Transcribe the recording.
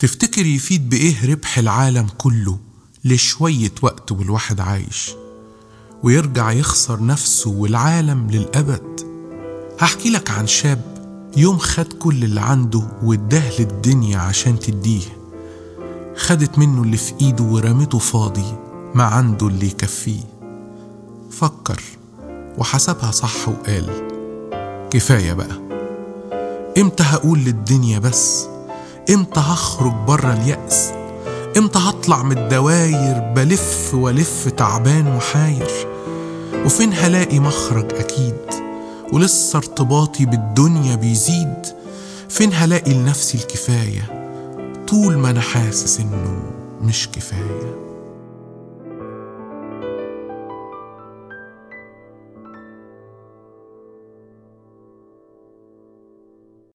تفتكر يفيد بإيه ربح العالم كله لشوية وقت والواحد عايش ويرجع يخسر نفسه والعالم للأبد هحكي لك عن شاب يوم خد كل اللي عنده واداه للدنيا عشان تديه خدت منه اللي في ايده ورمته فاضي ما عنده اللي يكفيه فكر وحسبها صح وقال كفاية بقى امتى هقول للدنيا بس امتى هخرج بره اليأس امتى هطلع من الدواير بلف والف تعبان وحاير وفين هلاقي مخرج اكيد ولسه ارتباطي بالدنيا بيزيد فين هلاقي لنفسي الكفايه طول ما انا حاسس انه مش كفايه